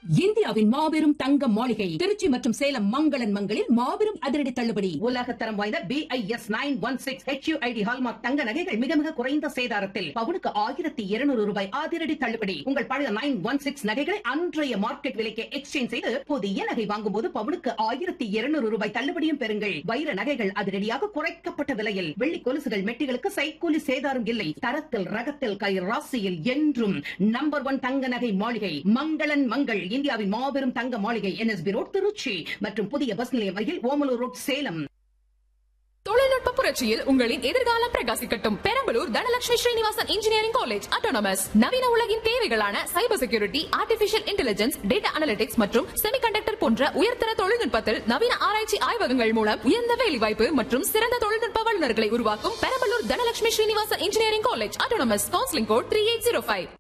இந்தியாவின் மாபெரும் தங்க மாளிகை திருச்சி மற்றும் சேலம் மங்களன் மங்களில் மாபெரும் அதிரடி தள்ளுபடி உலக தரம் வாய்ந்த B I S nine one six HUID hallmark தங்க நகைகள் மிக மிக குறைந்த சேதாரத்தில் பவுனுக்கு ஆயிரத்தி இருநூறு ரூபாய் அதிரடி தள்ளுபடி உங்கள் பழைய நைன் ஒன் சிக்ஸ் நகைகளை அன்றைய மார்க்கெட் விலைக்கு எக்ஸ்சேஞ்ச் செய்து புதிய நகை வாங்கும் போது பவுனுக்கு ஆயிரத்தி இருநூறு ரூபாய் தள்ளுபடியும் பெறுங்கள் வைர நகைகள் அதிரடியாக குறைக்கப்பட்ட விலையில் வெள்ளி கொலுசுகள் மெட்டிகளுக்கு சைக்கூலி சேதாரம் இல்லை தரத்தில் ரகத்தில் கை ராசியில் என்றும் நம்பர் ஒன் தங்க நகை மாளிகை மங்களன் மங்கள் இந்தியாவின் மாபெரும் தங்க மாளிகை என்எஸ்பி ரோட் திருச்சி மற்றும் புதிய பஸ் நிலையம் அருகில் ஓமலூர் ரோட் சேலம் தொழில்நுட்ப புரட்சியில் உங்களின் எதிர்காலம் பிரகாசிக்கட்டும் Perambalur Dhanalakshmi Srinivasan engineering college autonomous நவீன உலகின் தேவைகளான cyber security artificial intelligence data analytics மற்றும் செமிகண்டக்டர் போன்ற உயர்தர தொழில்நுட்பத்தில் நவீன ஆராய்ச்சி ஆய்வகங்கள் மூலம் உயர்ந்த வேலைவாய்ப்பு மற்றும் சிறந்த தொழில்நுட்ப வல்லுநர்களை உருவாக்கும் Perambalur Dhanalakshmi Srinivasan engineering college autonomous counselling code three eight zero five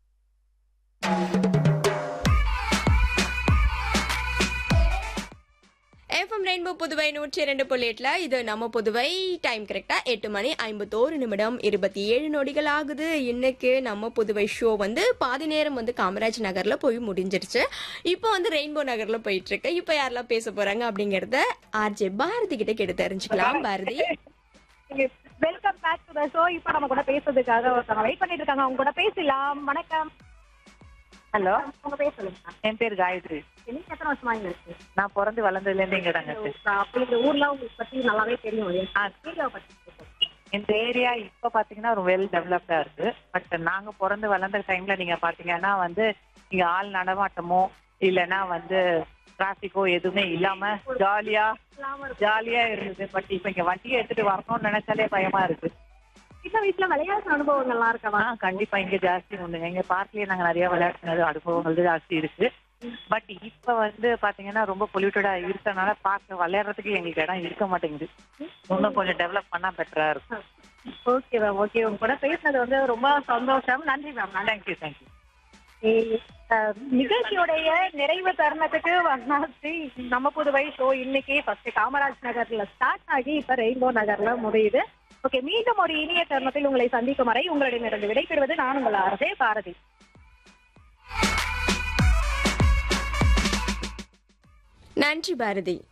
FM Rainbow Puduvai நூற்றி இரண்டு புள்ளி எட்டுல இது நம்ம புதுவை டைம் கரெக்டா எட்டு மணி ஐம்பத்தோரு நிமிடம் இருபத்தி ஏழு நொடிகள் ஆகுது இன்னைக்கு நம்ம புதுவை ஷோ வந்து பாதி நேரம் வந்து காமராஜ் நகர்ல போய் முடிஞ்சிருச்சு இப்போ வந்து ரெயின்போ நகர்ல போயிட்டு இருக்கு இப்போ யாரெல்லாம் பேச போறாங்க அப்படிங்கறத ஆர்ஜே பாரதி கிட்ட கேட்டு தெரிஞ்சுக்கலாம் Bharathi welcome back to the show இப்போ நம்ம கூட பேசுறதுக்காக ஒருத்தவங்க வெயிட் பண்ணிட்டு இருக்காங்க அவங்க கூட பேசலாம் வணக்கம் ஹலோ உங்க பேர் சொல்லுங்க என் பேர் காயத்ரி நீங்க எத்தனை வருஷமா இங்க இருக்கு நான் பிறந்து வளர்ந்ததுல இருந்து இங்க தாங்க இருக்கேன். அப்படி இந்த ஊர்ல உங்களுக்கு பத்தி நல்லாவே தெரியும் ஆ. ஏரியாவை பத்தி சொல்லுங்க. இந்த ஏரியா இப்ப பாத்தீங்கன்னா ஒரு வெல் டெவலப்டா இருக்கு பட் நாங்க பிறந்து வளர்ந்த டைம்ல நீங்க பாத்தீங்கன்னா வந்து இங்க ஆள் நடமாட்டமோ இல்லைன்னா வந்து டிராபிக்கோ எதுவுமே இல்லாம ஜாலியா ஜாலியா இருந்தது பட் இப்ப இங்க வண்டியை எடுத்துட்டு வரணும்னு நினைச்சாலே பயமா இருக்கு சின்ன வயசுல விளையாட்டு அனுபவங்கள்லாம் இருக்கவா ஆ கண்டிப்பா இங்க ஜாஸ்தி உண்டுங்க எங்க பார்க்லயே நாங்க நிறைய விளையாடுனது அனுபவங்கள் ஜாஸ்தி இருக்கு பட் இப்ப வந்து பாத்தீங்கன்னா ரொம்ப பொல்யூட்டடா இருக்கறனால பார்க்க விளையாடுறதுக்கு எங்களுக்கு இடம் இருக்க மாட்டேங்குது இன்னும் கொஞ்சம் டெவலப் பண்ணா பெட்டரா இருக்கும் ஓகே மேம் ஓகே உங்க கூட பேசுனது வந்து ரொம்ப சந்தோஷம் நன்றி மேம் தேங்க்யூ தேங்க்யூ அஹ், நிகழ்ச்சியுடைய நிறைவு தருணத்துக்கு வந்தாச்சு நம்ம புதுவை ஷோ இன்னைக்கு ஃபர்ஸ்ட் காமராஜ் நகர்ல ஸ்டார்ட் ஆகி இப்ப ரெயின்போ நகர்ல முடியுது ஓகே மீண்டும் ஒரு இனிய தருணத்தில் உங்களை சந்திக்கும் வரை உங்களிடமிருந்து விடைபெறுவது நான் உங்கள் அரசே பாரதி நன்றி பாரதி